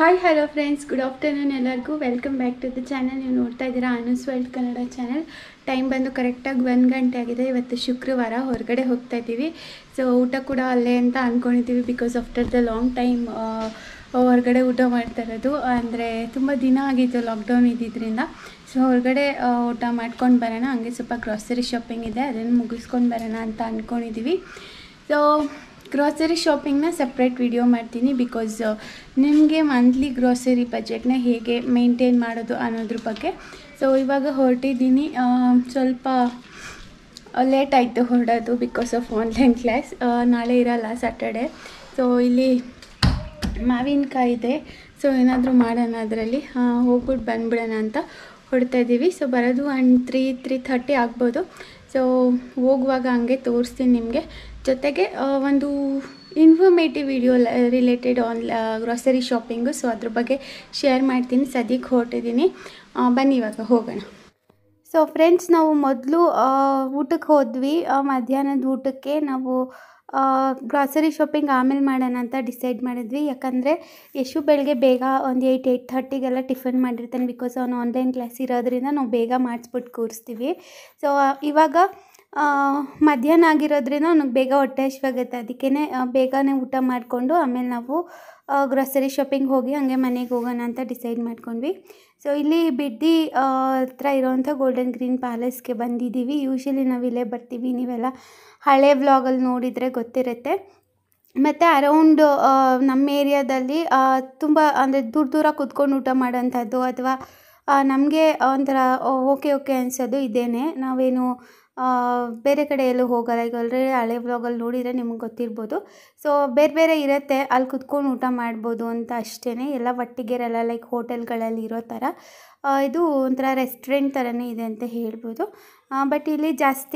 hi hello friends good afternoon ಎಲ್ಲರಿಗೂ welcome back to the channel ನೀವು ನೋಡ್ತಾ ಇದ್ದೀರಾ Anu's world Kannada channel time ಬಂದು ಕರೆಕ್ಟಾಗಿ ಒಂದು ಗಂಟೆ ಆಗಿದೆ ಇವತ್ತು ಶುಕ್ರವಾರ ಹೊರಗಡೆ ಹೋಗ್ತಾ ಇದ್ದೀವಿ ಸೊ ಊಟ ಕೂಡ ಅಲ್ಲೇ ಅಂತ ಅಂದ್ಕೊಂಡಿದ್ದೀವಿ because after the long time ಹೊರಗಡೆ ಊಟ ಮಾಡ್ತಾ ಇರೋದು ಅಂದರೆ ತುಂಬ ದಿನ ಆಗಿತ್ತು ಲಾಕ್ಡೌನ್ ಇದ್ದಿದ್ದರಿಂದ ಸೊ ಹೊರಗಡೆ ಆ, ಊಟ ಮಾಡ್ಕೊಂಡು ಬರೋಣ ಹಂಗೆ ಸ್ವಲ್ಪ ಗ್ರಾಸರಿ ಶಾಪಿಂಗ್ ಇದೆ ಅದನ್ನು ಮುಗಿಸ್ಕೊಂಡು ಬರೋಣ ಅಂತ ಅಂದ್ಕೊಂಡಿದ್ದೀವಿ ಸೊ ಗ್ರಾಸರಿ ಶಾಪಿಂಗ್ನ ಸಪ್ರೇಟ್ ವಿಡಿಯೋ ಮಾಡ್ತೀನಿ ಬಿಕಾಸ್ ನಿಮಗೆ ಮಂತ್ಲಿ ಗ್ರಾಸರಿ ಬಜೆಟ್ನ ಹೇಗೆ ಮೇಂಟೈನ್ ಮಾಡೋದು ಅನ್ನೋದ್ರ ಬಗ್ಗೆ ಸೊ ಇವಾಗ ಹೊರಟಿದ್ದೀನಿ ಆ, ಸ್ವಲ್ಪ ಲೇಟ್ ಆಯಿತು ಹೊರಡೋದು ಬಿಕಾಸ್ ಆಫ್ ಆನ್ಲೈನ್ ಕ್ಲಾಸ್ ನಾಳೆ ಇರಲ್ಲ ಸ್ಯಾಟರ್ಡೆ ಸೊ ಇಲ್ಲಿ ಮಾವಿನಕಾಯಿ ಇದೆ ಸೊ ಏನಾದರೂ ಮಾಡೋಣ ಅದರಲ್ಲಿ ಹೋಗ್ಬಿಟ್ಟು ಬಂದ್ಬಿಡೋಣ ಅಂತ ಹೊಡ್ತಾ ಇದ್ದೀವಿ ಸೊ ಬರೋದು ಒಂದು ತ್ರೀ ತ್ರೀ ಥರ್ಟಿ ಆಗ್ಬೋದು ಸೊ ಹೋಗುವಾಗ ಹಂಗೆ ತೋರಿಸ್ತೀನಿ ನಿಮಗೆ ಜೊತೆಗೆ ಆ, ಒಂದು informative video related on grocery shopping so ಅದ್ರ ಬಗ್ಗೆ ಶೇರ್ ಮಾಡ್ತೀನಿ ಸದ್ಯಕ್ಕೆ ಹೊರಟಿದ್ದೀನಿ ಆ, ಬನ್ನಿ ಇವಾಗ ಹೋಗೋಣ ಸೊ ಫ್ರೆಂಡ್ಸ್ ನಾವು ಮೊದಲು ಊಟಕ್ಕೆ ಹೋದ್ವಿ ಆ, ಮಧ್ಯಾಹ್ನದ ಊಟಕ್ಕೆ ನಾವು ಗ್ರಾಸರಿ ಶಾಪಿಂಗ್ ಆಮೇಲೆ ಮಾಡೋಣ ಅಂತ ಡಿಸೈಡ್ ಮಾಡಿದ್ವಿ ಯಾಕಂದರೆ ಯಶು ಬೆಳಗ್ಗೆ ಬೇಗ ಒಂದು ಏಯ್ಟ್ ಏಯ್ಟ್ ಥರ್ಟಿಗೆಲ್ಲ ಟಿಫನ್ ಮಾಡಿರ್ತಾನೆ ಬಿಕಾಸ್ ಅವ್ನು ಆನ್ಲೈನ್ ಕ್ಲಾಸ್ ಇರೋದ್ರಿಂದ ನಾವು ಬೇಗ ಮಾಡಿಸ್ಬಿಟ್ಟು ಕೂರಿಸ್ತೀವಿ ಸೊ ಇವಾಗ ಆ, ಮಧ್ಯಾಹ್ನ ಆಗಿರೋದ್ರಿಂದ ಅವ್ನಿಗೆ ಬೇಗ ಹೊಟ್ಟೆ ಹಶ್ವಾಗುತ್ತೆ ಅದಕ್ಕೇ ಬೇಗನೆ ಊಟ ಮಾಡಿಕೊಂಡು ಆಮೇಲೆ ನಾವು ಗ್ರಾಸರಿ ಶಾಪಿಂಗ್ ಹೋಗಿ ಹಂಗೆ ಮನೆಗೆ ಹೋಗೋಣ ಅಂತ ಡಿಸೈಡ್ ಮಾಡ್ಕೊಂಡ್ವಿ ಸೊ ಇಲ್ಲಿ ಬಿಡ್ದಿ ಆ, ಹತ್ರ ಇರೋವಂಥ ಗೋಲ್ಡನ್ ಗ್ರೀನ್ ಪ್ಯಾಲೇಸ್ಗೆ ಬಂದಿದ್ದೀವಿ ಯೂಶ್ವಲಿ ನಾವು ಇಲ್ಲೇ ಬರ್ತೀವಿ ನೀವೆಲ್ಲ ಹಳೆ ವ್ಲಾಗಲ್ಲಿ ನೋಡಿದರೆ ಗೊತ್ತಿರುತ್ತೆ ಮತ್ತು ಅರೌಂಡ್ ನಮ್ಮ ಏರಿಯಾದಲ್ಲಿ ತುಂಬ ಅಂದರೆ ದೂರ ದೂರ ಕುತ್ಕೊಂಡು ಊಟ ಮಾಡೋಂಥದ್ದು ಅಥವಾ ನಮಗೆ ಒಂಥರ ಓಕೆ ಓಕೆ ಅನಿಸೋದು ಇದೇನೆ ನಾವೇನು ಆ, ಬೇರೆ ಕಡೆ ಎಲ್ಲೂ ಹೋಗಲ್ಲ ಈಗ ಆಲ್ರೆಡಿ ಹಳೆ ವ್ಲಾಗಲ್ಲಿ ನೋಡಿದರೆ ನಿಮಗೆ ಗೊತ್ತಿರ್ಬೋದು ಸೊ ಬೇರೆ ಬೇರೆ ಇರುತ್ತೆ ಅಲ್ಲಿ ಕುತ್ಕೊಂಡು ಊಟ ಮಾಡ್ಬೋದು ಅಂತ ಅಷ್ಟೇ ಎಲ್ಲ ಒಟ್ಟಿಗೆರಲ್ಲ ಲೈಕ್ ಹೋಟೆಲ್ಗಳಲ್ಲಿ ಇರೋ ಥರ ಆ, ಇದು ಒಂಥರ ರೆಸ್ಟೋರೆಂಟ್ ಥರನೇ ಇದೆ ಅಂತ ಹೇಳ್ಬೋದು ಬಟ್ ಇಲ್ಲಿ ಜಾಸ್ತಿ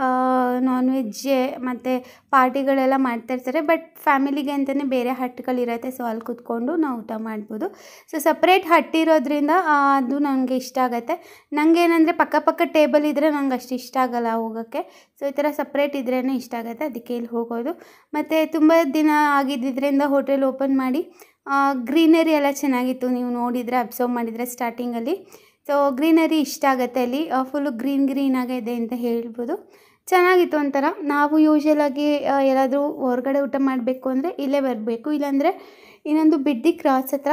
ನಾನ್ ವೆಜ್ಜೆ ಮತ್ತು ಪಾರ್ಟಿಗಳೆಲ್ಲ ಮಾಡ್ತಾ ಇರ್ತಾರೆ ಬಟ್ ಫ್ಯಾಮಿಲಿಗೆ ಅಂತಲೇ ಬೇರೆ ಹಟ್ಗಳಿರುತ್ತೆ ಸೊ ಅಲ್ಲಿ ಕುತ್ಕೊಂಡು ನಾವು ಊಟ ಮಾಡ್ಬೋದು ಸೊ ಸಪ್ರೇಟ್ ಹಟ್ ಇರೋದ್ರಿಂದ ಆ, ಅದು ನನಗೆ ಇಷ್ಟ ಆಗುತ್ತೆ ನನಗೆ ಏನಂದರೆ ಪಕ್ಕ ಪಕ್ಕ ಟೇಬಲ್ ಇದ್ದರೆ ನಂಗೆ ಅಷ್ಟು ಇಷ್ಟ ಆಗಲ್ಲ ಹೋಗೋಕ್ಕೆ ಸೊ ಈ ಥರ ಸಪ್ರೇಟ್ ಇದ್ರೇ ಇಷ್ಟ ಆಗುತ್ತೆ ಅದಕ್ಕೆ ಇಲ್ಲಿ ಹೋಗೋದು ಮತ್ತು ತುಂಬ ದಿನ ಆಗಿದ್ದರಿಂದ ಹೋಟೆಲ್ ಓಪನ್ ಮಾಡಿ ಗ್ರೀನರಿ ಎಲ್ಲ ಚೆನ್ನಾಗಿತ್ತು ನೀವು ನೋಡಿದರೆ ಅಬ್ಸರ್ವ್ ಮಾಡಿದರೆ ಸ್ಟಾರ್ಟಿಂಗಲ್ಲಿ ಸೊ ಗ್ರೀನರಿ ಇಷ್ಟ ಆಗುತ್ತೆ ಅಲ್ಲಿ ಫುಲ್ಲು ಗ್ರೀನ್ ಗ್ರೀನ್ ಆಗಿದೆ ಅಂತ ಹೇಳ್ಬೋದು ಚೆನ್ನಾಗಿತ್ತು ಒಂಥರ ನಾವು ಯೂಶ್ವಲಾಗಿ ಎಲ್ಲಾದರೂ ಹೊರಗಡೆ ಊಟ ಮಾಡಬೇಕು ಅಂದರೆ ಇಲ್ಲೇ ಬರಬೇಕು ಇಲ್ಲಾಂದರೆ ಇನ್ನೊಂದು ಬಿಡ್ದಿ ಕ್ರಾಸ್ ಹತ್ರ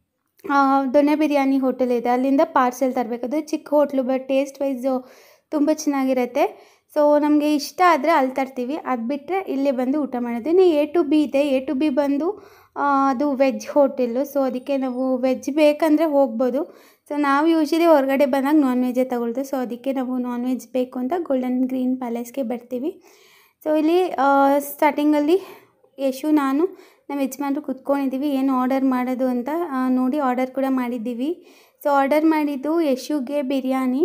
ಆ, ದೊಣ್ಣೆ ಬಿರಿಯಾನಿ ಹೋಟೆಲ್ ಇದೆ ಅಲ್ಲಿಂದ ಪಾರ್ಸೆಲ್ ತರಬೇಕು ಅದು ಚಿಕ್ಕ ಹೋಟ್ಲು ಬಟ್ ಟೇಸ್ಟ್ ವೈಸು ತುಂಬ ಚೆನ್ನಾಗಿರುತ್ತೆ ಸೊ ನಮಗೆ ಇಷ್ಟ ಆದರೆ ಅಲ್ಲಿ ತರ್ತೀವಿ ಅದು ಬಿಟ್ಟರೆ ಇಲ್ಲೇ ಬಂದು ಊಟ ಮಾಡೋದು ಇನ್ನು ಎ ಟು ಬಿ ಇದೆ ಎ ಟು ಬಿ ಬಂದು ಆ, ಅದು ವೆಜ್ ಹೋಟೆಲ್ಲು ಸೊ ಅದಕ್ಕೆ ನಾವು ವೆಜ್ ಬೇಕಂದರೆ ಹೋಗ್ಬೋದು ಸೊ ನಾವು ಯೂಶ್ವಲಿ ಹೊರಗಡೆ ಬಂದಾಗ ನಾನ್ ವೆಜ್ಜೇ ತಗೊಳ್ದು ಸೊ ಅದಕ್ಕೆ ನಾವು ನಾನ್ ವೆಜ್ ಬೇಕು ಅಂತ ಗೋಲ್ಡನ್ ಗ್ರೀನ್ ಪ್ಯಾಲೇಸ್ಗೆ ಬರ್ತೀವಿ ಸೊ ಇಲ್ಲಿ ಸ್ಟಾರ್ಟಿಂಗಲ್ಲಿ ಯಶು ನಾನು ನಮ್ಮ ಯಜಮಾನ್ರು ಕುತ್ಕೊಂಡಿದ್ದೀವಿ ಏನು ಆರ್ಡರ್ ಮಾಡೋದು ಅಂತ ಆ, ನೋಡಿ ಆರ್ಡರ್ ಕೂಡ ಮಾಡಿದ್ದೀವಿ ಸೊ ಆರ್ಡರ್ ಮಾಡಿದ್ದು ಯಶುಗೆ ಬಿರಿಯಾನಿ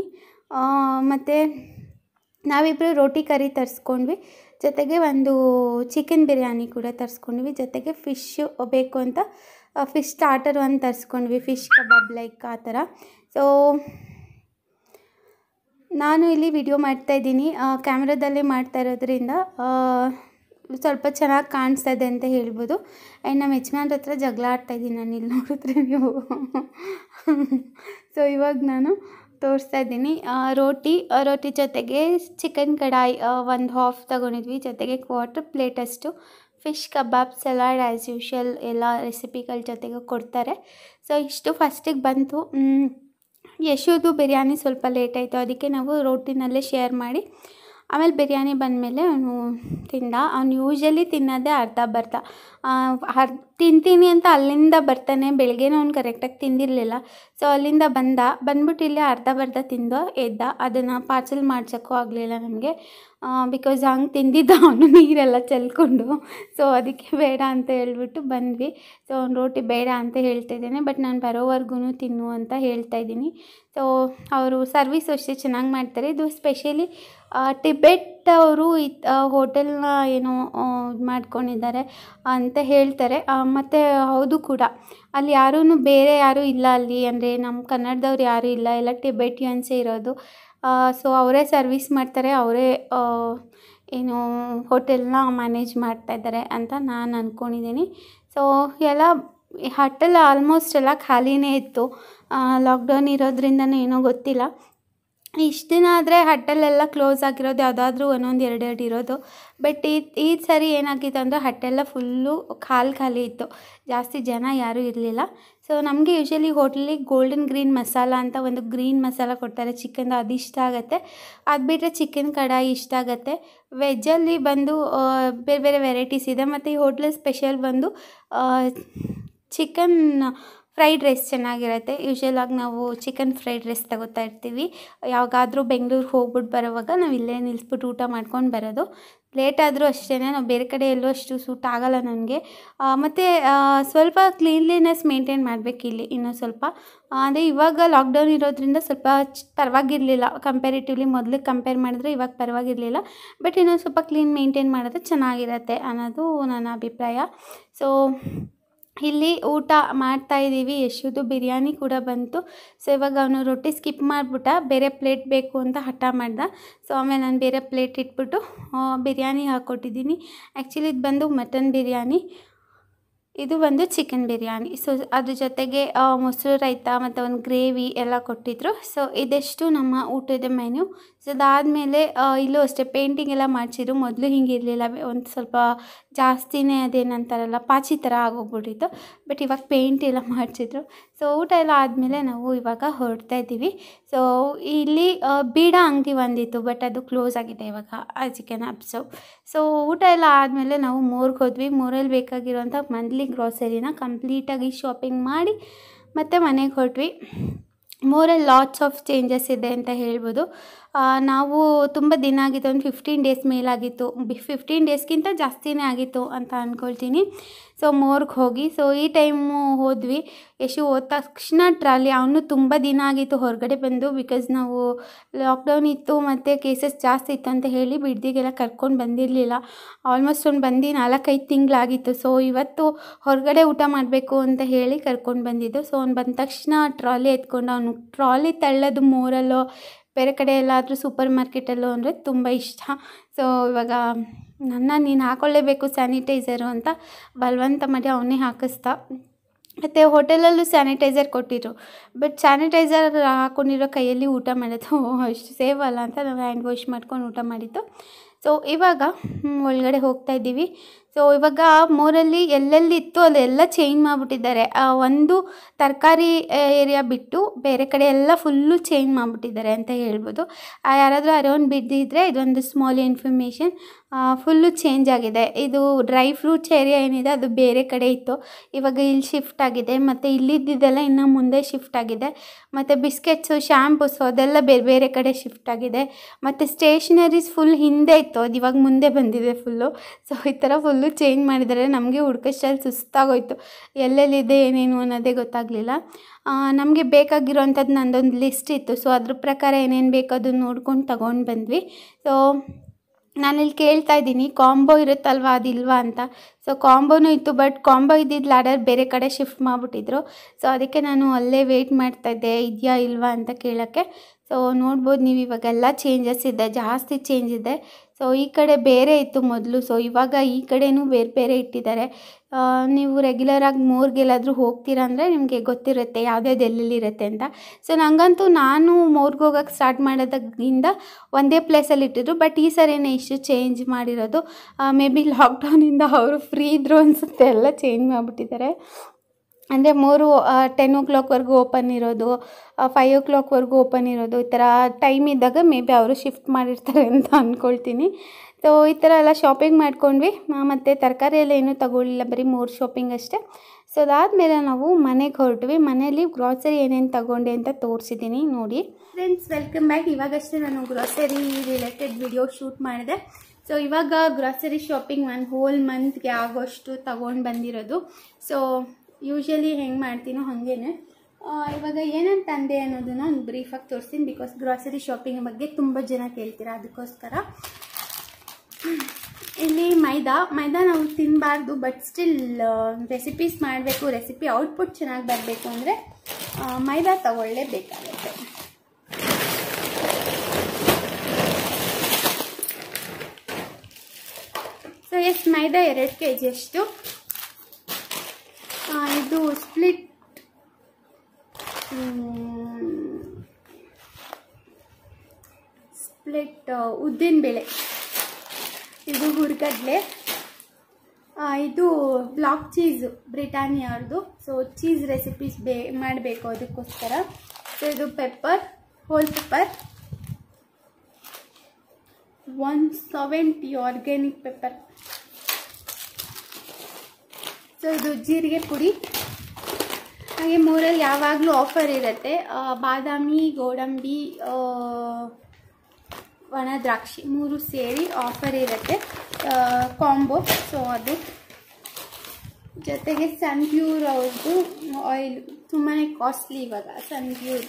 ಮತ್ತು ನಾವಿಬ್ಬರು ರೋಟಿ ಕರಿ ತರಿಸ್ಕೊಂಡ್ವಿ ಜೊತೆಗೆ ಒಂದು ಚಿಕನ್ ಬಿರಿಯಾನಿ ಕೂಡ ತರಿಸ್ಕೊಂಡ್ವಿ ಜೊತೆಗೆ ಫಿಶ್ಶು ಬೇಕು ಅಂತ ಫಿಶ್ ಸ್ಟಾರ್ಟರ್ ಒಂದು ತರಿಸ್ಕೊಂಡ್ವಿ ಫಿಶ್ ಕಬಾಬ್ ಲೈಕ್ ಆ ಥರ ಸೊ ನಾನು ಇಲ್ಲಿ ವಿಡಿಯೋ ಮಾಡ್ತಾ ಇದ್ದೀನಿ ಕ್ಯಾಮ್ರಾದಲ್ಲೇ ಮಾಡ್ತಾ ಇರೋದ್ರಿಂದ ಆ, ಸ್ವಲ್ಪ ಚೆನ್ನಾಗಿ ಕಾಣಿಸ್ತಾ ಇದೆ ಅಂತ ಹೇಳ್ಬೋದು ಆ್ಯಂಡ್ ನಮ್ಮ ಯಜಮಾನ್ರ ಹತ್ರ ಜಗಳ ಆಡ್ತಾ ಇದ್ದೀನಿ ನಾನು ಇಲ್ಲಿ ನೋಡಿದ್ರೆ ನೀವು ಸೊ ಇವಾಗ ನಾನು ತೋರಿಸ್ತಾ ಇದ್ದೀನಿ ಆ, ರೋಟಿ ಆ, ರೋಟಿ ಜೊತೆಗೆ ಚಿಕನ್ ಕಡಾಯಿ ಒಂದು ಹಾಫ್ ತಗೊಂಡಿದ್ವಿ ಜೊತೆಗೆ ಕ್ವಾರ್ಟರ್ ಪ್ಲೇಟಷ್ಟು fish kebab salad as usual ಎಲ್ಲ ರೆಸಿಪಿಗಳ ಜೊತೆಗೆ ಕೊಡ್ತಾರೆ ಸೊ ಇಷ್ಟು ಫಸ್ಟಿಗೆ ಬಂತು ಮ್, ಯಶುದು ಬಿರಿಯಾನಿ ಸ್ವಲ್ಪ ಲೇಟ್ ಆಯಿತು ಅದಕ್ಕೆ ನಾವು ರೋಟಿನಲ್ಲೇ ಶೇರ್ ಮಾಡಿ ಆಮೇಲೆ ಬಿರಿಯಾನಿ ಬಂದಮೇಲೆ ಅವನು ತಿಂದ ಅವ್ನು ಯೂಶಲಿ ತಿನ್ನೋದೇ ಅರ್ಧ ಬರ್ಧ ಅರ್ ತಿಂತೀನಿ ಅಂತ ಅಲ್ಲಿಂದ ಬರ್ತಾನೆ ಬೆಳಗ್ಗೆನೂ ಅವ್ನು ಕರೆಕ್ಟಾಗಿ ತಿಂದಿರಲಿಲ್ಲ ಸೊ ಅಲ್ಲಿಂದ ಬಂದ ಬಂದ್ಬಿಟ್ಟು ಇಲ್ಲೇ ಅರ್ಧ ಬರ್ಧ ತಿಂದು ಎದ್ದ ಅದನ್ನು ಪಾರ್ಸೆಲ್ ಮಾಡ್ಸೋಕ್ಕೂ ಆಗಲಿಲ್ಲ ನಮಗೆ ಬಿಕಾಸ್ ಹಂಗೆ ತಿಂದಿದ್ದ ಅವನು ನೀರೆಲ್ಲ ಚೆಲ್ಕೊಂಡು ಸೊ ಅದಕ್ಕೆ ಬೇಡ ಅಂತ ಹೇಳ್ಬಿಟ್ಟು ಬಂದ್ವಿ ಸೊ ಅವ್ನು ರೋಟಿ ಬೇಡ ಅಂತ ಹೇಳ್ತಾ ಇದ್ದೇನೆ ಬಟ್ ನಾನು ಬರೋವರೆಗೂ ತಿನ್ನು ಅಂತ ಹೇಳ್ತಾ ಇದ್ದೀನಿ ಸೊ ಅವರು ಸರ್ವಿಸ್ ಅಷ್ಟೇ ಚೆನ್ನಾಗಿ ಮಾಡ್ತಾರೆ ಇದು ಸ್ಪೆಷಲಿ ಟಿಬೆಟ್ ಅವರು ಈ ಹೋಟೆಲ್ನ ಏನೋ ಇದು ಮಾಡ್ಕೊಂಡಿದ್ದಾರೆ ಅಂತ ಹೇಳ್ತಾರೆ ಮತ್ತು ಹೌದು ಕೂಡ ಅಲ್ಲಿ ಯಾರೂ ಬೇರೆ ಯಾರೂ ಇಲ್ಲ ಅಲ್ಲಿ ಅಂದರೆ ನಮ್ಮ ಕನ್ನಡದವ್ರು ಯಾರೂ ಇಲ್ಲ ಎಲ್ಲ ಟಿಬೆಟಿಯನ್ಸೇ ಇರೋದು ಸೊ ಅವರೇ ಸರ್ವಿಸ್ ಮಾಡ್ತಾರೆ ಅವರೇ ಏನು ಹೋಟೆಲ್ನ ಮ್ಯಾನೇಜ್ ಮಾಡ್ತಾ ಇದ್ದಾರೆ ಅಂತ ನಾನು ಅಂದ್ಕೊಂಡಿದ್ದೀನಿ ಸೊ ಎಲ್ಲ ಹಟ್ಟೆಲ್ಲ ಆಲ್ಮೋಸ್ಟ್ ಎಲ್ಲ ಖಾಲಿನೇ ಇತ್ತು ಲಾಕ್ಡೌನ್ ಇರೋದ್ರಿಂದನೂ ಏನೋ ಗೊತ್ತಿಲ್ಲ ಇಷ್ಟು ದಿನ ಆದರೆ ಹಟ್ಟೆಲೆಲ್ಲ ಕ್ಲೋಸ್ ಆಗಿರೋದು ಯಾವುದಾದ್ರೂ ಒಂದೊಂದು ಎರಡೆರಡು ಇರೋದು ಬಟ್ ಈ ಈ ಸರಿ ಏನಾಗಿತ್ತು ಅಂದರೆ ಹಟ್ಟೆಲ್ಲ ಫುಲ್ಲು ಖಾಲಿ ಖಾಲಿ ಇತ್ತು ಜಾಸ್ತಿ ಜನ ಯಾರೂ ಇರಲಿಲ್ಲ ಸೊ ನಮಗೆ ಯೂಶ್ವಲಿ ಹೋಟ್ಲಲ್ಲಿ ಗೋಲ್ಡನ್ ಗ್ರೀನ್ ಮಸಾಲ ಅಂತ ಒಂದು ಗ್ರೀನ್ ಮಸಾಲ ಕೊಡ್ತಾರೆ ಚಿಕನ್ದು ಅದು ಇಷ್ಟ ಆಗುತ್ತೆ ಅದು ಬಿಟ್ಟರೆ ಚಿಕನ್ ಕಡಾಯಿ ಇಷ್ಟ ಆಗುತ್ತೆ ವೆಜ್ಜಲ್ಲಿ ಬಂದು ಆ, ಬೇರೆ ಬೇರೆ ವೆರೈಟೀಸ್ ಇದೆ ಮತ್ತು ಈ ಹೋಟ್ಲ ಸ್ಪೆಷಲ್ ಬಂದು ಚಿಕನ್ ಫ್ರೈಡ್ ರೈಸ್ ಚೆನ್ನಾಗಿರುತ್ತೆ ಯೂಶ್ವಲಾಗಿ ನಾವು ಚಿಕನ್ ಫ್ರೈಡ್ ರೈಸ್ ತಗೋತಾ ಇರ್ತೀವಿ ಯಾವಾಗಾದರೂ ಬೆಂಗಳೂರಿಗೆ ಹೋಗ್ಬಿಟ್ಟು ಬರೋವಾಗ ನಾವು ಇಲ್ಲೇ ನಿಲ್ಲಿಸ್ಬಿಟ್ಟು ಊಟ ಮಾಡ್ಕೊಂಡು ಬರೋದು ಲೇಟ್ ಆದರೂ ಅಷ್ಟೇ ನಾವು ಬೇರೆ ಕಡೆ ಎಲ್ಲೂ ಅಷ್ಟು ಸೂಟ್ ಆಗಲ್ಲ ನನಗೆ ಮತ್ತು ಸ್ವಲ್ಪ ಕ್ಲೀನ್ಲಿನೆಸ್ ಮೇಂಟೈನ್ ಮಾಡಬೇಕು ಇಲ್ಲಿ ಇನ್ನೂ ಸ್ವಲ್ಪ ಅಂದರೆ ಇವಾಗ ಲಾಕ್ಡೌನ್ ಇರೋದ್ರಿಂದ ಸ್ವಲ್ಪ ಚ್- ಪರವಾಗಿರಲಿಲ್ಲ ಕಂಪ್ಯಾರಿಟಿವ್ಲಿ ಮೊದಲಿಗೆ ಕಂಪೇರ್ ಮಾಡಿದ್ರೆ ಇವಾಗ ಪರವಾಗಿರಲಿಲ್ಲ ಬಟ್ ಇನ್ನೊಂದು ಸ್ವಲ್ಪ ಕ್ಲೀನ್ ಮೇಂಟೈನ್ ಮಾಡಿದ್ರೆ ಚೆನ್ನಾಗಿರತ್ತೆ ಅನ್ನೋದು ನನ್ನ ಅಭಿಪ್ರಾಯ ಸೊ ಇಲ್ಲಿ ಊಟ ಮಾಡ್ತಾ ಇದ್ದೀವಿ ಯಶುದು ಬಿರಿಯಾನಿ ಕೂಡ ಬಂತು ಸೊ ಇವಾಗ ಅವನು ರೊಟ್ಟಿ ಸ್ಕಿಪ್ ಮಾಡಿಬಿಟ್ಟ ಬೇರೆ ಪ್ಲೇಟ್ ಬೇಕು ಅಂತ ಹಠ ಮಾಡ್ದ ಸೊ ಆಮೇಲೆ ನಾನು ಬೇರೆ ಪ್ಲೇಟ್ ಇಟ್ಬಿಟ್ಟು ಆ, ಬಿರಿಯಾನಿ ಹಾಕ್ಕೊಟ್ಟಿದ್ದೀನಿ ಆ್ಯಕ್ಚುಲಿ ಇದು ಬಂದು ಮಟನ್ ಬಿರಿಯಾನಿ ಇದು ಬಂದು ಚಿಕನ್ ಬಿರಿಯಾನಿ ಸೊ ಅದ್ರ ಜೊತೆಗೆ ಆ, ಮೊಸರು ರೈತ ಮತ್ತು ಒಂದು ಗ್ರೇವಿ ಎಲ್ಲ ಕೊಟ್ಟಿದ್ರು ಸೊ ಇದೆಷ್ಟು ನಮ್ಮ ಊಟದ ಮೆನ್ಯೂ ಸೊ ಅದಾದಮೇಲೆ ಇಲ್ಲೂ ಅಷ್ಟೇ ಪೇಂಟಿಂಗ್ ಎಲ್ಲ ಮಾಡಿಸಿದ್ರು ಮೊದಲು ಹಿಂಗಿರಲಿಲ್ಲ ಒಂದು ಸ್ವಲ್ಪ ಜಾಸ್ತಿನೇ ಅದೇನಂತಾರಲ್ಲ ಪಾಚಿ ಥರ ಆಗೋಗ್ಬಿಟ್ಟಿತ್ತು ಬಟ್ ಇವಾಗ ಪೇಂಟ್ ಎಲ್ಲ ಮಾಡಿಸಿದ್ರು ಸೊ ಊಟ ಎಲ್ಲ ಆದಮೇಲೆ ನಾವು ಇವಾಗ ಹೊರಡ್ತಾ ಇದ್ದೀವಿ ಸೊ ಇಲ್ಲಿ ಆ, ಬೀಡ ಅಂಗಡಿ ಒಂದಿತ್ತು ಬಟ್ ಅದು ಕ್ಲೋಸ್ ಆಗಿದೆ ಇವಾಗ as you can observe so ಊಟ ಎಲ್ಲ ಆದಮೇಲೆ ನಾವು ಮೋರ್ಗೆ ಹೋದ್ವಿ ಮೋರಲ್ಲಿ ಬೇಕಾಗಿರೋಂಥ ಮಂತ್ಲಿ ಗ್ರಾಸರಿನ ಕಂಪ್ಲೀಟಾಗಿ ಶಾಪಿಂಗ್ ಮಾಡಿ ಮತ್ತೆ ಮನೆಗೆ ಹೊರಟ್ವಿ ಮೋರಲ್ಲಿ ಲಾಟ್ಸ್ ಆಫ್ ಚೇಂಜಸ್ ಇದೆ ಅಂತ ಹೇಳ್ಬೋದು ಆ, ನಾವು ತುಂಬ ದಿನ ಆಗಿತ್ತು ಒಂದು ಫಿಫ್ಟೀನ್ ಡೇಸ್ ಮೇಲಾಗಿತ್ತು ಫಿಫ್ಟೀನ್ ಡೇಸ್ಗಿಂತ ಜಾಸ್ತಿನೇ ಆಗಿತ್ತು ಅಂತ ಅಂದ್ಕೊಳ್ತೀನಿ ಸೊ ಮೋರ್ಗೆ ಹೋಗಿ ಸೊ ಈ ಟೈಮು ಹೋದ್ವಿ ಯಶು ಹೋದ ತಕ್ಷಣ ಟ್ರಾಲಿ ಅವನು ತುಂಬ ದಿನ ಆಗಿತ್ತು ಹೊರಗಡೆ ಬಂದು ಬಿಕಾಸ್ ನಾವು ಲಾಕ್ಡೌನ್ ಇತ್ತು ಮತ್ತು ಕೇಸಸ್ ಜಾಸ್ತಿ ಇತ್ತು ಅಂತ ಹೇಳಿ ಬಿಡ್ದಿಗೆಲ್ಲ ಕರ್ಕೊಂಡು ಬಂದಿರಲಿಲ್ಲ ಆಲ್ಮೋಸ್ಟ್ ಒಂದು ಬಂದು ನಾಲ್ಕೈದು ತಿಂಗಳಾಗಿತ್ತು ಸೊ ಇವತ್ತು ಹೊರಗಡೆ ಊಟ ಮಾಡಬೇಕು ಅಂತ ಹೇಳಿ ಕರ್ಕೊಂಡು ಬಂದಿದ್ದು ಸೊ ಅವ್ನು ಬಂದ ತಕ್ಷಣ ಟ್ರಾಲಿ ಎತ್ಕೊಂಡು ಅವನು ಟ್ರಾಲಿ ತಳ್ಳೋದು ಮೋರಲ್ಲೋ ಬೇರೆ ಕಡೆ ಎಲ್ಲಾದರೂ ಸೂಪರ್ ಮಾರ್ಕೆಟಲ್ಲೋ ಅಂದರೆ ತುಂಬ ಇಷ್ಟ ಸೊ ಇವಾಗ ನನ್ನ ನೀನು ಹಾಕೊಳ್ಳೇಬೇಕು ಸ್ಯಾನಿಟೈಸರು ಅಂತ ಬಲವಂತ ಮಾಡಿ ಅವನೇ ಹಾಕಿಸ್ದ ಮತ್ತು ಹೋಟೆಲಲ್ಲೂ ಸ್ಯಾನಿಟೈಸರ್ ಕೊಟ್ಟಿದ್ರು ಬಟ್ ಸ್ಯಾನಿಟೈಸರ್ ಹಾಕ್ಕೊಂಡಿರೋ ಕೈಯಲ್ಲಿ ಊಟ ಮಾಡೋದು ಅಷ್ಟು ಸೇವ್ ಅಲ್ಲ ಅಂತ ನಾವು ಹ್ಯಾಂಡ್ ವಾಶ್ ಮಾಡ್ಕೊಂಡು ಊಟ ಮಾಡಿದ್ದು ಸೊ ಇವಾಗ ಹ್ಮ್, ಒಳಗಡೆ ಹೋಗ್ತಾ ಇದ್ದೀವಿ ಸೊ ಇವಾಗ ಮೋರಲ್ಲಿ ಎಲ್ಲೆಲ್ಲಿ ಇತ್ತು ಅದೆಲ್ಲ ಚೇಂಜ್ ಮಾಡಿಬಿಟ್ಟಿದ್ದಾರೆ ಒಂದು ತರಕಾರಿ ಏರಿಯಾ ಬಿಟ್ಟು ಬೇರೆ ಕಡೆ ಎಲ್ಲ ಫುಲ್ಲು ಚೇಂಜ್ ಮಾಡಿಬಿಟ್ಟಿದ್ದಾರೆ ಅಂತ ಹೇಳ್ಬೋದು ಆ, ಯಾರಾದರೂ ಅರೌಂಡ್ ಬಿದ್ದಿದ್ರೆ ಇದೊಂದು ಸ್ಮಾಲ್ ಇನ್ಫಾರ್ಮೇಷನ್ ಫುಲ್ಲು ಚೇಂಜ್ ಆಗಿದೆ ಇದು ಡ್ರೈ ಫ್ರೂಟ್ಸ್ ಏರಿಯಾ ಏನಿದೆ ಅದು ಬೇರೆ ಕಡೆ ಇತ್ತು ಇವಾಗ ಇಲ್ಲಿ ಶಿಫ್ಟ್ ಆಗಿದೆ ಮತ್ತು ಇಲ್ಲಿದ್ದೆಲ್ಲ ಇನ್ನು ಮುಂದೆ ಶಿಫ್ಟ್ ಆಗಿದೆ ಮತ್ತು ಬಿಸ್ಕೆಟ್ಸು ಶ್ಯಾಂಪೂಸು ಅದೆಲ್ಲ ಬೇರೆ ಬೇರೆ ಕಡೆ ಶಿಫ್ಟ್ ಆಗಿದೆ ಮತ್ತು ಸ್ಟೇಷನರೀಸ್ ಫುಲ್ ಹಿಂದೆ ಇತ್ತು ಅದು ಇವಾಗ ಮುಂದೆ ಬಂದಿದೆ ಫುಲ್ಲು ಸೊ ಈ ಥರ ಫುಲ್ಲು ಚೇಂಜ್ ಮಾಡಿದ್ದಾರೆ ನಮಗೆ ಹುಡ್ಕಷ್ಟಲ್ಲಿ ಸುಸ್ತಾಗೋಯ್ತು ಎಲ್ಲೆಲ್ಲಿದೆ ಏನೇನು ಅನ್ನೋದೇ ಗೊತ್ತಾಗಲಿಲ್ಲ ನಮಗೆ ಬೇಕಾಗಿರೋವಂಥದ್ದು ನಂದೊಂದು ಲಿಸ್ಟ್ ಇತ್ತು ಸೊ ಅದ್ರ ಪ್ರಕಾರ ಏನೇನು ಬೇಕೋ ಅದನ್ನ ನೋಡ್ಕೊಂಡು ತಗೊಂಡು ಬಂದ್ವಿ ಸೊ ನಾನಿಲ್ಲಿ ಕೇಳ್ತಾ ಇದ್ದೀನಿ ಕಾಂಬೋ ಇರುತ್ತಲ್ವ ಅದಿಲ್ವಾ ಅಂತ ಸೊ ಕಾಂಬೋನೂ ಇತ್ತು ಬಟ್ ಕಾಂಬೋ ಇದ್ದಿದ್ದು ಲಾಡರ್ ಬೇರೆ ಕಡೆ ಶಿಫ್ಟ್ ಮಾಡಿಬಿಟ್ಟಿದ್ರು ಸೊ ಅದಕ್ಕೆ ನಾನು ಅಲ್ಲೇ ವೆಯ್ಟ್ ಮಾಡ್ತಾಯಿದ್ದೆ ಇದೆಯಾ ಇಲ್ವಾ ಅಂತ ಕೇಳೋಕ್ಕೆ ಸೊ ನೋಡ್ಬೋದು ನೀವು ಇವಾಗೆಲ್ಲ ಚೇಂಜಸ್ ಇದೆ ಜಾಸ್ತಿ ಚೇಂಜ್ ಇದೆ ಸೊ ಈ ಕಡೆ ಬೇರೆ ಇತ್ತು ಮೊದಲು ಸೊ ಇವಾಗ ಈ ಕಡೆನೂ ಬೇರೆ ಬೇರೆ ಇಟ್ಟಿದ್ದಾರೆ ಆ, ನೀವು ರೆಗ್ಯುಲರಾಗಿ ಮೋರ್ಗೆಲ್ಲಾದರೂ ಹೋಗ್ತೀರಾ ಅಂದರೆ ನಿಮಗೆ ಗೊತ್ತಿರುತ್ತೆ ಯಾವ್ದ್ಯಾವ್ದು ಎಲ್ಲೆಲ್ಲಿ ಇರುತ್ತೆ ಅಂತ ಸೊ ನನಗಂತೂ ನಾನು ಮೋರ್ಗೆ ಹೋಗೋಕ್ಕೆ ಸ್ಟಾರ್ಟ್ ಮಾಡೋದಾಗಿಂದ ಒಂದೇ ಪ್ಲೇಸಲ್ಲಿ ಇಟ್ಟಿದ್ರು ಬಟ್ ಈ ಸರಿನೇ ಇಷ್ಟು ಚೇಂಜ್ ಮಾಡಿರೋದು ಮೇ ಬಿ ಲಾಕ್ಡೌನಿಂದ ಅವರು ಫ್ರೀ ಇದ್ರು ಅನಿಸುತ್ತೆ ಎಲ್ಲ ಚೇಂಜ್ ಮಾಡಿಬಿಟ್ಟಿದ್ದಾರೆ ಅಂದರೆ ಮೂರು ಟೆನ್ ಓ ಕ್ಲಾಕ್ವರೆಗೂ ಓಪನ್ ಇರೋದು ಫೈವ್ ಓ ಕ್ಲಾಕ್ವರೆಗೂ ಓಪನ್ ಇರೋದು ಈ ಥರ ಟೈಮ್ ಇದ್ದಾಗ ಮೇ ಬಿ ಅವರು ಶಿಫ್ಟ್ ಮಾಡಿರ್ತಾರೆ ಅಂತ ಅಂದ್ಕೊಳ್ತೀನಿ ಸೊ ಈ ಥರ ಎಲ್ಲ ಶಾಪಿಂಗ್ ಮಾಡ್ಕೊಂಡ್ವಿ ಮತ್ತು ತರಕಾರಿ ಎಲ್ಲ ಏನೂ ತಗೊಳ್ಳಿಲ್ಲ ಬರೀ ಮೂರು ಶಾಪಿಂಗ್ ಅಷ್ಟೇ ಸೊ ಅದಾದಮೇಲೆ ನಾವು ಮನೆಗೆ ಹೊರಟ್ವಿ ಮನೇಲಿ ಗ್ರಾಸರಿ ಏನೇನು ತಗೊಂಡೆ ಅಂತ ತೋರಿಸಿದ್ದೀನಿ ನೋಡಿ ಫ್ರೆಂಡ್ಸ್ ವೆಲ್ಕಮ್ ಬ್ಯಾಕ್ ಇವಾಗಷ್ಟೇ ನಾನು ಗ್ರಾಸರಿ ರಿಲೇಟೆಡ್ ವಿಡಿಯೋ ಶೂಟ್ ಮಾಡಿದೆ ಸೊ ಇವಾಗ ಗ್ರಾಸರಿ ಶಾಪಿಂಗ್ ಒಂದು ಹೋಲ್ ಮಂತ್ಗೆ ಆಗೋಷ್ಟು ತಗೊಂಡು ಬಂದಿರೋದು ಸೊ ಯೂಶ್ವಲಿ ಹೆಂಗೆ ಮಾಡ್ತೀನೋ ಹಾಗೇನೆ ಆ, ಇವಾಗ ಏನೇನು ತಂದೆ ಅನ್ನೋದನ್ನ ಬ್ರೀಫಾಗಿ ತೋರಿಸ್ತೀನಿ ಬಿಕಾಸ್ ಗ್ರಾಸರಿ ಶಾಪಿಂಗ್ ಬಗ್ಗೆ ತುಂಬ ಜನ ಕೇಳ್ತೀರಾ ಅದಕ್ಕೋಸ್ಕರ ಇಲ್ಲಿ ಮೈದಾ ಮೈದಾ ನಾವು ತಿನ್ನಬಾರ್ದು ಬಟ್ ಸ್ಟಿಲ್ ರೆಸಿಪೀಸ್ ಮಾಡಬೇಕು ರೆಸಿಪಿ ಔಟ್ಪುಟ್ ಚೆನ್ನಾಗಿ ಬರಬೇಕು ಅಂದರೆ ಮೈದಾ ತಗೊಳ್ಳೇಬೇಕಾಗುತ್ತೆ ಸೊ ಎಷ್ಟು ಮೈದಾ ಎರಡು ಕೆ ಜಿಯಷ್ಟು ಆ, ಇದು ಸ್ಪ್ಲಿಟ್ ಸ್ಪ್ಲಿಟ್ ಉದ್ದಿನ ಬೇಳೆ ಇದು ಹುರ್ಗಡ್ಲೆ ಆ, ಇದು ಬ್ಲಾಕ್ ಚೀಸ್ ಬ್ರಿಟಾನಿಯಾರ್ದು ಸೊ ಚೀಸ್ ರೆಸಿಪೀಸ್ ಬೇ ಮಾಡಬೇಕು ಅದಕ್ಕೋಸ್ಕರ ಸೊ ಇದು pepper whole pepper one seventy organic pepper so ಇದು ಜೀರಿಗೆ ಪುಡಿ ಹಾಗೆ ಮೂರಲ್ಲಿ ಯಾವಾಗಲೂ ಆಫರ್ ಇರುತ್ತೆ ಆ, ಬಾದಾಮಿ ಗೋಡಂಬಿ ಆ, ಒಣ ದ್ರಾಕ್ಷಿ ಮೂರು ಸೇರಿ ಆಫರ್ ಇರುತ್ತೆ ಕಾಂಬೋ ಸೊ ಅದು ಜೊತೆಗೆ ಸನ್ಪ್ಯೂರ್ ಅವ್ರದ್ದು ಆಯಿಲ್ ತುಂಬಾ ಕಾಸ್ಟ್ಲಿ ಇವಾಗ ಸನ್ಪ್ಯೂರ್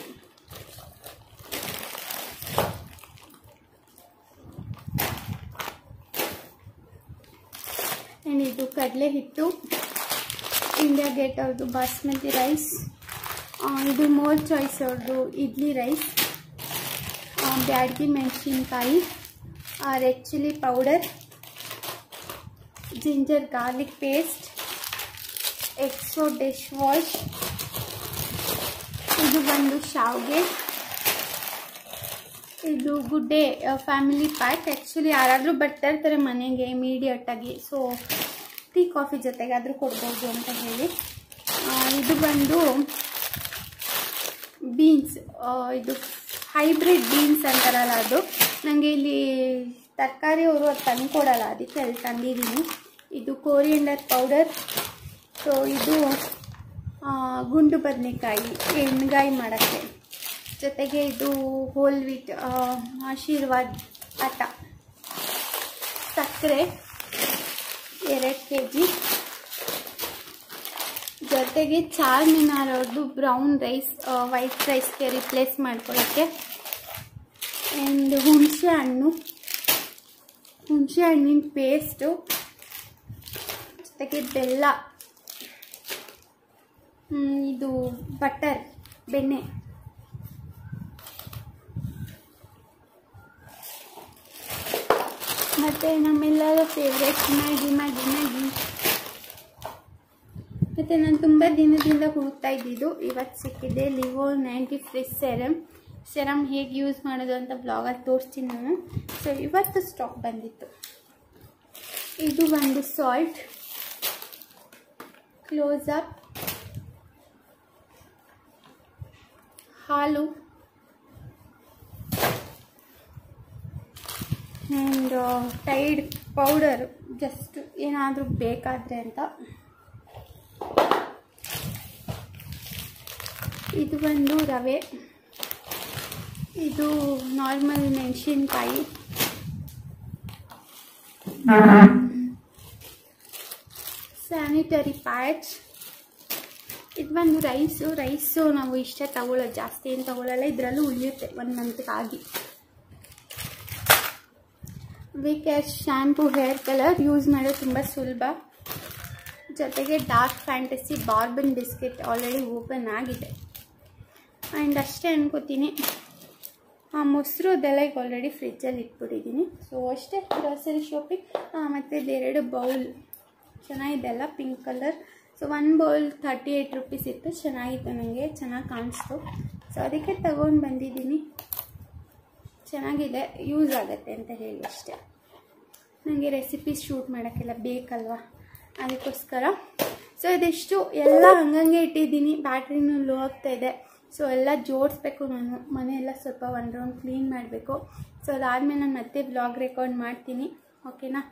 ಆ್ಯಂಡ್ ಇದು ಕಡಲೆ ಹಿಟ್ಟು ಇಂಡಿಯಾ ಗೇಟ್ ಅವ್ರದ್ದು ಬಾಸ್ಮತಿ ರೈಸ್ ಇದು ಮೋರ್ ಚಾಯ್ಸ್ ಅವ್ರದ್ದು ಇಡ್ಲಿ ರೈಸ್ ಬ್ಯಾಡಗಿ ಮೆಣಸಿನ್ಕಾಯಿ red chilli powder ginger garlic paste Exo dish wash ಇದು ಬಂದು ಶಾವ್ಗೆ ಇದು ಗುಡ್ಡೆ ಫ್ಯಾಮಿಲಿ ಪ್ಯಾಕ್ ಆ್ಯಕ್ಚುಲಿ ಯಾರಾದರೂ ಬರ್ತಾ ಇರ್ತಾರೆ ಮನೆಗೆ ಇಮಿಡಿಯೇಟಾಗಿ ಸೊ ಟೀ ಕಾಫಿ ಜೊತೆಗಾದರೂ ಕೊಡ್ಬೋದು ಅಂತ ಹೇಳಿ ಆ, ಇದು ಬಂದು ಬೀನ್ಸ್ ಇದು ಹೈಬ್ರಿಡ್ ಬೀನ್ಸ್ ಅಂತಾರಲ್ಲ ಅದು ನನಗೆ ಇಲ್ಲಿ ತರಕಾರಿ ಅವರು ಅದು ತಂದುಕೊಡಲ್ಲ ಅದಕ್ಕೆ ಅಲ್ಲಿ ತಂದಿದ್ದೀನಿ ಇದು ಕೋರಿಯಂಡರ್ ಪೌಡರ್ ಸೊ ಇದು ಆ, ಗುಂಡು ಬದನೆಕಾಯಿ ಎಣ್ಗಾಯಿ ಮಾಡೋಕ್ಕೆ ಜೊತೆಗೆ ಇದು ಹೋಲ್ ವೀಟ್ ಆಶೀರ್ವಾದ್ ಆಟ ಸಕ್ಕರೆ ಎರಡು ಕೆ ಜಿ ಜೊತೆಗೆ ಚಾರ್ ಮಿನಾರ್ ಅವ್ರದ್ದು ಬ್ರೌನ್ ರೈಸ್ ವೈಟ್ ರೈಸ್ಗೆ ರಿಪ್ಲೇಸ್ ಮಾಡ್ಕೊಳ್ಳೋಕ್ಕೆ ಆ್ಯಂಡ್ ಹುಣಸೆ ಹಣ್ಣು ಹುಣಸೆ ಹಣ್ಣಿನ ಪೇಸ್ಟು ಜೊತೆಗೆ ಬೆಲ್ಲ ಹ್ಮ್, ಇದು ಬಟರ್ ಬೆಣ್ಣೆ ಮತ್ತು ನಮ್ಮೆಲ್ಲರ ಫೇವ್ರೆಟ್ ಮ್ಯಾಗಿ ಮ್ಯಾಗಿ ಮ್ಯಾಗಿ ಮತ್ತು ನಾನು ತುಂಬ ದಿನದಿಂದ ಹುಡುಕ್ತಾ ಇದ್ದಿದ್ದು ಇವತ್ತು ಸಿಕ್ಕಿದೆ Livon ninety frizz serum serum ಹೇಗೆ ಯೂಸ್ ಮಾಡೋದು ಅಂತ ಬ್ಲಾಗಲ್ಲಿ ತೋರಿಸ್ತೀನಿ ನಾನು ಸೊ ಇವತ್ತು ಸ್ಟಾಕ್ ಬಂದಿತ್ತು ಇದು ಒಂದು ಸಾಲ್ಟ್ ಕ್ಲೋಸ್ ಅಪ್ ಹಾಲು ಆ್ಯಂಡ್ ಟೈಡ್ ಪೌಡರ್ ಜಸ್ಟ್ ಏನಾದರೂ ಬೇಕಾದರೆ ಅಂತ ಇದು ಒಂದು ರವೆ ಇದು ನಾರ್ಮಲ್ ಮೆಣಸಿನ್ಕಾಯಿ ಸ್ಯಾನಿಟರಿ ಪ್ಯಾಡ್ಸ್ ಇದು ಬಂದು ರೈಸು ರೈಸು ನಾವು ಇಷ್ಟೇ ತಗೊಳ್ಳೋದು ಜಾಸ್ತಿ ಏನು ತಗೊಳ್ಳಲ್ಲ ಇದರಲ್ಲೂ ಉಳಿಯುತ್ತೆ ಒಂದು ಮಂತ್ಗಾಗಿ ವಿಕೇಶ್ ಶ್ಯಾಂಪು ಹೇರ್ ಕಲರ್ ಯೂಸ್ ಮಾಡೋದು ತುಂಬ ಸುಲಭ ಜೊತೆಗೆ Dark Fantasy bourbon biscuit already open ಆಗಿದೆ ಆ್ಯಂಡ್ ಅಷ್ಟೇ ಅನ್ಕೋತೀನಿ ಆ ಮೊಸರು ಅದೆಲ್ಲ ಈಗ ಆಲ್ರೆಡಿ ಫ್ರಿಜ್ಜಲ್ಲಿ ಇಟ್ಬಿಟ್ಟಿದ್ದೀನಿ ಸೊ ಅಷ್ಟೇ ಗ್ರಾಸರಿ ಶಾಪಿಂಗ್ ಮತ್ತು ಇದೆರಡು ಬೌಲ್ ಚೆನ್ನಾಗಿದೆ ಅಲ್ಲ pink colour so one bowl thirty eight rupees ಇತ್ತು ಚೆನ್ನಾಗಿತ್ತು ನನಗೆ ಚೆನ್ನಾಗಿ ಕಾಣಿಸ್ತು ಸೊ ಅದಕ್ಕೆ ತಗೊಂಡು ಬಂದಿದ್ದೀನಿ ಚೆನ್ನಾಗಿದೆ ಯೂಸ್ ಆಗುತ್ತೆ ಅಂತ ಹೇಳಿ ಅಷ್ಟೇ ನನಗೆ ರೆಸಿಪೀಸ್ ಶೂಟ್ ಮಾಡೋಕ್ಕೆಲ್ಲ ಬೇಕಲ್ವಾ ಅದಕ್ಕೋಸ್ಕರ ಸೊ ಇದಿಷ್ಟು ಎಲ್ಲ ಹಂಗಂಗೆ ಇಟ್ಟಿದ್ದೀನಿ ಬ್ಯಾಟ್ರಿನೂ ಲೋ ಆಗ್ತಾ ಇದೆ ಸೊ ಎಲ್ಲ ಜೋಡಿಸ್ಬೇಕು ನಾನು ಮನೆಯೆಲ್ಲ ಸ್ವಲ್ಪ ಒಂದು ರೌಂಡ್ ಕ್ಲೀನ್ ಮಾಡಬೇಕು ಸೊ ಅದಾದಮೇಲೆ ನಾನು ಮತ್ತೆ ಬ್ಲಾಗ್ ರೆಕಾರ್ಡ್ ಮಾಡ್ತೀನಿ ಓಕೆನಾ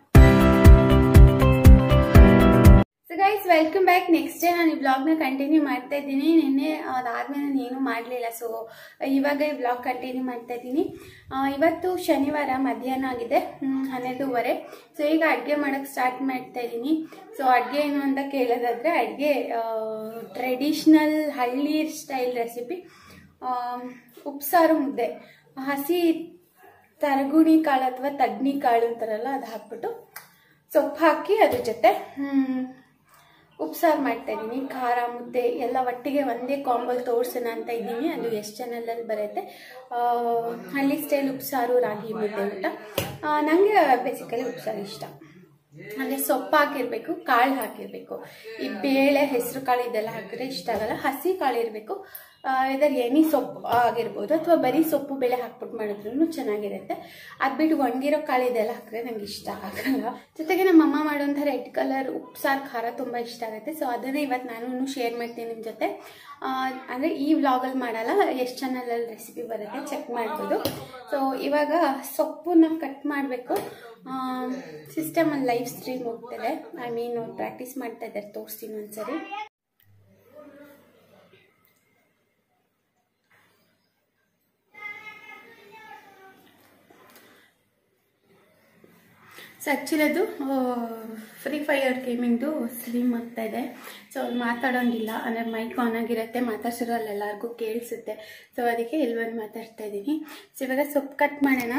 so guys welcome back next day ನಾನು ಈ ಬ್ಲಾಗ್ನ ಕಂಟಿನ್ಯೂ ಮಾಡ್ತಾ ಇದ್ದೀನಿ ನಿನ್ನೆ ಅದಾದಮೇಲೆ ನಾನು ಏನೂ ಮಾಡಲಿಲ್ಲ ಸೊ ಇವಾಗ ಈ ಬ್ಲಾಗ್ ಕಂಟಿನ್ಯೂ ಮಾಡ್ತಾ ಇದ್ದೀನಿ ಆ, ಇವತ್ತು ಶನಿವಾರ ಮಧ್ಯಾಹ್ನ ಆಗಿದೆ ಹ್ಮ್, ಹನ್ನೆರಡೂವರೆ ಸೊ ಈಗ ಅಡುಗೆ ಮಾಡೋಕ್ಕೆ ಸ್ಟಾರ್ಟ್ ಮಾಡ್ತಾ ಇದ್ದೀನಿ ಸೊ ಅಡುಗೆ ಏನು ಅಂತ ಕೇಳೋದಾದರೆ ಅಡುಗೆ ಟ್ರೆಡಿಷ್ನಲ್ ಹಳ್ಳಿ ಸ್ಟೈಲ್ ರೆಸಿಪಿ ಉಪ್ಸಾರು ಮುದ್ದೆ ಹಸಿ ತರಗುಣಿ ಕಾಳು ಅಥವಾ ತಗ್ನಿ ಕಾಳು ಅಂತಾರಲ್ಲ ಅದು ಹಾಕ್ಬಿಟ್ಟು ಸೊಪ್ಪು ಹಾಕಿ ಅದ್ರ ಜೊತೆ ಹ್ಮ್, ಉಪ್ಸಾರು ಮಾಡ್ತಾ ಇದ್ದೀನಿ ಖಾರ ಮುದ್ದೆ ಎಲ್ಲ ಒಟ್ಟಿಗೆ ಒಂದೇ ಕಾಂಬಲ್ ತೋರ್ಸೋಣ ಅಂತ ಇದ್ದೀನಿ ಅದು ಎಷ್ಟು ಚಾನಲಲ್ಲಿ ಬರುತ್ತೆ ಆ, ಹಳ್ಳಿ ಸ್ಟೈಲ್ ಉಪ್ಸಾರು ರಾಗಿ ಮುದ್ದೆ ಊಟ ನನಗೆ ಬೇಸಿಕಲಿ ಉಪ್ಸಾರು ಇಷ್ಟ ಅಂದರೆ ಸೊಪ್ಪು ಹಾಕಿರ್ಬೇಕು ಕಾಳು ಹಾಕಿರ್ಬೇಕು ಈ ಬೇಳೆ ಹೆಸರು ಕಾಳು ಇದೆಲ್ಲ ಹಾಕಿದ್ರೆ ಇಷ್ಟ ಆಗಲ್ಲ ಹಸಿ ಕಾಳು ಇರಬೇಕು ಇದರ ಎನಿ ಸೊಪ್ಪು ಆಗಿರ್ಬೋದು ಅಥವಾ ಬರೀ ಸೊಪ್ಪು ಬೇಳೆ ಹಾಕ್ಬಿಟ್ಟು ಮಾಡಿದ್ರು ಚೆನ್ನಾಗಿರುತ್ತೆ ಅದು ಬಿಟ್ಟು ಒಣಗಿರೋ ಕಾಳು ಇದೆಲ್ಲ ಹಾಕಿದ್ರೆ ನಂಗೆ ಇಷ್ಟ ಆಗಲ್ಲ ಜೊತೆಗೆ ನಮ್ಮ ಅಮ್ಮ ಮಾಡುವಂಥ ರೆಡ್ ಕಲರ್ ಉಪ್ಸಾರು ಖಾರ ತುಂಬ ಇಷ್ಟ ಆಗುತ್ತೆ ಸೊ ಅದನ್ನೇ ಇವತ್ತು ನಾನು ಶೇರ್ ಮಾಡ್ತೀನಿ ನಿಮ್ಮ ಜೊತೆ ಅಂದರೆ ಈ ವ್ಲಾಗಲ್ಲಿ ಮಾಡಲ್ಲ ಎಷ್ಟು ಚಾನಲಲ್ಲಿ ರೆಸಿಪಿ ಬರುತ್ತೆ ಚೆಕ್ ಮಾಡ್ಬೋದು ಸೊ ಇವಾಗ ಸೊಪ್ಪನ್ನ ಕಟ್ ಮಾಡಬೇಕು ಸಿಸ್ಟಮಲ್ಲಿ ಲೈವ್ ಸ್ಟ್ರೀಮ್ ಹೋಗ್ತದೆ ಐ ಮೀನ್ ಪ್ರಾಕ್ಟೀಸ್ ಮಾಡ್ತಾ ಇದ್ದಾರೆ ತೋರಿಸ್ತೀನಿ ಒಂದ್ಸರಿ ಸೊ ಆ್ಯಕ್ಚುಲಿ ಅದು ಫ್ರೀ ಫೈರ್ ಗೇಮಿಂಗ್ದು ಸ್ಲಿಮ್ ಆಗ್ತಾ ಇದೆ ಸೊ ಅವ್ರು ಮಾತಾಡೋಂಗಿಲ್ಲ ಅಂದರೆ ಮೈಕ್ ಆನ್ ಆಗಿರುತ್ತೆ ಮಾತಾಡ್ಸಿರೋ ಅಲ್ಲಿ ಎಲ್ಲರಿಗೂ ಕೇಳಿಸುತ್ತೆ ಸೊ ಅದಕ್ಕೆ ಇಲ್ಲಿ ಬಂದು ಮಾತಾಡ್ತಾ ಇದ್ದೀನಿ ಸೊ ಇವಾಗ ಸೊಪ್ಪು ಕಟ್ ಮಾಡೋಣ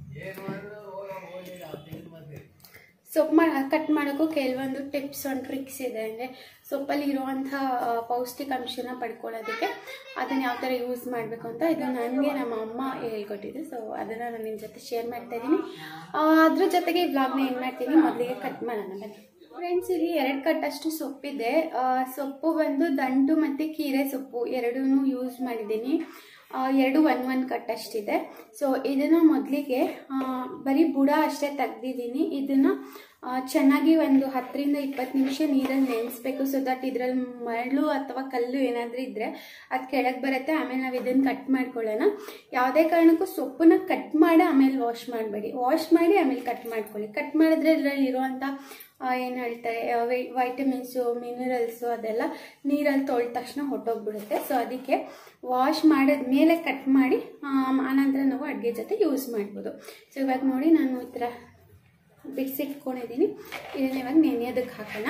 ಸೊಪ್ಪು ಮಾ ಕಟ್ ಮಾಡೋಕ್ಕೂ ಕೆಲವೊಂದು ಟಿಪ್ಸ್ ಆ್ಯಂಡ್ ಟ್ರಿಕ್ಸ್ ಇದೆ ಅಂದರೆ ಸೊಪ್ಪಲ್ಲಿ ಇರುವಂಥ ಪೌಷ್ಟಿಕಾಂಶನ ಪಡ್ಕೊಳ್ಳೋದಕ್ಕೆ ಅದನ್ನು ಯಾವ ಥರ ಯೂಸ್ ಮಾಡಬೇಕು ಅಂತ ಇದು ನನಗೆ ನಮ್ಮ ಅಮ್ಮ ಹೇಳ್ಕೊಟ್ಟಿದ್ದು ಸೊ ಅದನ್ನು ನಾನು ನಿಮ್ಮ ಜೊತೆ ಶೇರ್ ಮಾಡ್ತಾ ಇದ್ದೀನಿ ಅದ್ರ ಜೊತೆಗೆ ಈ ವ್ಲಾಗ್ನ ಏನು ಮಾಡ್ತೀನಿ ಮೊದಲಿಗೆ ಕಟ್ ಮಾಡೋಣ ಬನ್ನಿ ಫ್ರೆಂಡ್ಸ್ ಇಲ್ಲಿ ಎರಡು ಕಟ್ಟಷ್ಟು ಸೊಪ್ಪಿದೆ ಸೊಪ್ಪು ಬಂದು ದಂಟು ಮತ್ತು ಕೀರೆ ಸೊಪ್ಪು ಎರಡೂ ಯೂಸ್ ಮಾಡಿದ್ದೀನಿ ಎರಡು ಒನ್ ಒನ್ ಕಟ್ಟಷ್ಟಿದೆ ಸೊ ಇದನ್ನು ಮೊದಲಿಗೆ ಬರೀ ಬುಡ ಅಷ್ಟೇ ತೆಗ್ದಿದ್ದೀನಿ ಇದನ್ನು ಚೆನ್ನಾಗಿ ಒಂದು ಹತ್ತರಿಂದ ಇಪ್ಪತ್ತು ನಿಮಿಷ ನೀರಲ್ಲಿ ನೆನೆಸ್ಬೇಕು ಸೊ ದಟ್ ಇದರಲ್ಲಿ ಮರಳು ಅಥವಾ ಕಲ್ಲು ಏನಾದರೂ ಇದ್ದರೆ ಅದು ಕೆಳಗೆ ಬರುತ್ತೆ ಆಮೇಲೆ ನಾವು ಇದನ್ನು ಕಟ್ ಮಾಡ್ಕೊಳ್ಳೋಣ ಯಾವುದೇ ಕಾರಣಕ್ಕೂ ಸೊಪ್ಪನ್ನ ಕಟ್ ಮಾಡಿ ಆಮೇಲೆ ವಾಶ್ ಮಾಡಬೇಡಿ ವಾಶ್ ಮಾಡಿ ಆಮೇಲೆ ಕಟ್ ಮಾಡ್ಕೊಳ್ಳಿ ಕಟ್ ಮಾಡಿದ್ರೆ ಇದರಲ್ಲಿ ಇರುವಂಥ ಏನು ಹೇಳ್ತಾರೆ ವೈಟಮಿನ್ಸು ಮಿನರಲ್ಸು ಅದೆಲ್ಲ ನೀರಲ್ಲಿ ತೊಳೆದ ತಕ್ಷಣ ಹೊಟ್ಟೋಗ್ಬಿಡುತ್ತೆ ಸೊ ಅದಕ್ಕೆ ವಾಶ್ ಮಾಡಿದ ಮೇಲೆ ಕಟ್ ಮಾಡಿ ಆನಂತರ ನಾವು ಅಡುಗೆ ಜೊತೆ ಯೂಸ್ ಮಾಡ್ಬೋದು ಸೊ ಇವಾಗ ನೋಡಿ ನಾನು ಈ ಥರ ಬಿಡಿಸಿಟ್ಕೊಂಡಿದ್ದೀನಿ ಇದನ್ನ ಇವಾಗ ನೆನೆಯೋದಕ್ಕೆ ಹಾಕೋಣ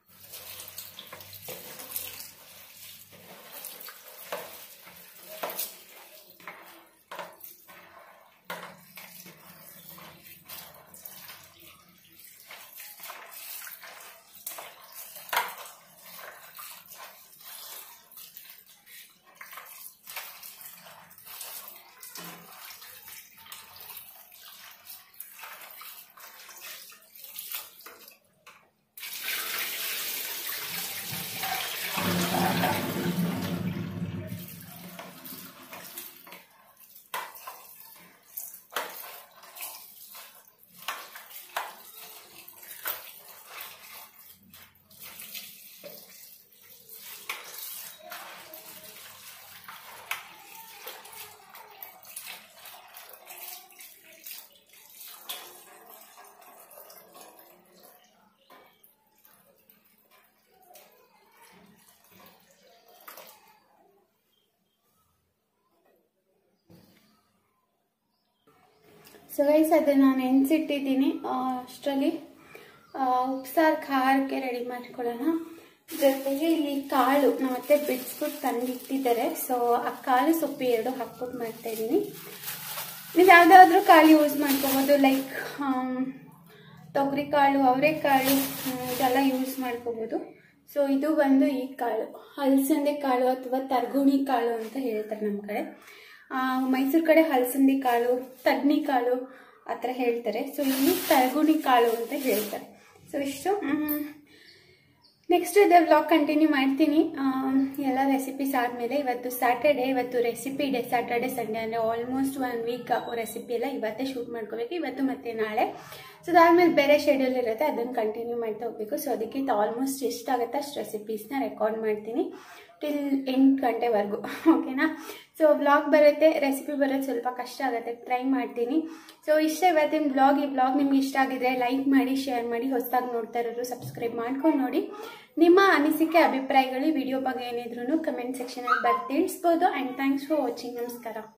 ಸೊ ಗೈಸ್ ಅದನ್ನು ನೆನೆಸಿಟ್ಟಿದ್ದೀನಿ ಅಷ್ಟರಲ್ಲಿ ಉಪ್ಸಾರು ಖಾರಕ್ಕೆ ರೆಡಿ ಮಾಡ್ಕೊಳ್ಳೋಣ ಜೊತೆಗೆ ಇಲ್ಲಿ ಕಾಳು ಮತ್ತೆ ಬಿಡಿಸ್ಬಿಟ್ಟು ತಂದಿಟ್ಟಿದ್ದಾರೆ ಸೊ ಆ ಕಾಳು ಸೊಪ್ಪು ಎರಡು ಹಾಕ್ಬಿಟ್ಟು ಮಾಡ್ತಾ ಇದ್ದೀನಿ ನೀವು ಯಾವುದಾದ್ರೂ ಕಾಳು ಯೂಸ್ ಮಾಡ್ಕೋಬೋದು ಲೈಕ್ ತೊಗರಿ ಕಾಳು ಅವರೆಕಾಳು ಇದೆಲ್ಲ ಯೂಸ್ ಮಾಡ್ಕೋಬೋದು ಸೊ ಇದು ಬಂದು ಈ ಕಾಳು ಹಲಸಂದೆ ಕಾಳು ಅಥವಾ ತರ್ಗುಣಿ ಕಾಳು ಅಂತ ಹೇಳ್ತಾರೆ ನಮ್ಮ ಕಡೆ ಮೈಸೂರು ಕಡೆ ಹಲಸಂದಿ ಕಾಳು ತಗ್ನಿ ಕಾಳು ಆ ಥರ ಹೇಳ್ತಾರೆ ಸೊ ಇಲ್ಲಿ ತರ್ಗುಣಿ ಕಾಳು ಅಂತ ಹೇಳ್ತಾರೆ ಸೊ ಇಷ್ಟು ನೆಕ್ಸ್ಟ್ ಇದೇ ವ್ಲಾಗ್ ಕಂಟಿನ್ಯೂ ಮಾಡ್ತೀನಿ ಎಲ್ಲ ರೆಸಿಪೀಸ್ ಆದಮೇಲೆ ಇವತ್ತು ಸ್ಯಾಟರ್ಡೆ ಇವತ್ತು ರೆಸಿಪಿ ಡೇ ಸ್ಯಾಟರ್ಡೆ ಸಂಡೇ ಅಂದರೆ ಆಲ್ಮೋಸ್ಟ್ ಒನ್ ವೀಕ್ ರೆಸಿಪಿ ಎಲ್ಲ ಇವತ್ತೇ ಶೂಟ್ ಮಾಡ್ಕೋಬೇಕು ಇವತ್ತು ಮತ್ತು ನಾಳೆ ಸೊ ಅದಾದಮೇಲೆ ಬೇರೆ ಶೆಡ್ಯೂಲ್ ಇರುತ್ತೆ ಅದನ್ನು ಕಂಟಿನ್ಯೂ ಮಾಡ್ತಾ ಹೋಗಬೇಕು ಸೊ ಅದಕ್ಕೆ ಆಲ್ಮೋಸ್ಟ್ ಎಷ್ಟಾಗುತ್ತೆ ಅಷ್ಟು ರೆಸಿಪೀಸ್ನ ರೆಕಾರ್ಡ್ ಮಾಡ್ತೀನಿ ಟಿಲ್ ಎಂಟು ಗಂಟೆವರೆಗೂ ಓಕೆನಾ ಸೊ ವ್ಲಾಗ್ ಬರುತ್ತೆ ರೆಸಿಪಿ ಬರೋದು ಸ್ವಲ್ಪ ಕಷ್ಟ ಆಗುತ್ತೆ ಟ್ರೈ ಮಾಡ್ತೀನಿ ಸೊ ಇಷ್ಟ ಇವತ್ತಿನ ವ್ಲಾಗ್ ಈ ವ್ಲಾಗ್ ನಿಮ್ಗೆ ಇಷ್ಟ ಆಗಿದ್ರೆ ಲೈಕ್ ಮಾಡಿ ಶೇರ್ ಮಾಡಿ ಹೊಸದಾಗಿ ನೋಡ್ತಾ ಇರೋರು ಸಬ್ಸ್ಕ್ರೈಬ್ ಮಾಡ್ಕೊಂಡು ನೋಡಿ ನಿಮ್ಮ ಅನಿಸಿಕೆ ಅಭಿಪ್ರಾಯಗಳು ವಿಡಿಯೋ ಬಗ್ಗೆ ಏನಿದ್ರು ಕಮೆಂಟ್ ಸೆಕ್ಷನಲ್ಲಿ ಬರ್ದು ತಿಳಿಸ್ಬೋದು ಆ್ಯಂಡ್ ಥ್ಯಾಂಕ್ಸ್ ಫಾರ್ ವಾಚಿಂಗ್ ನಮಸ್ಕಾರ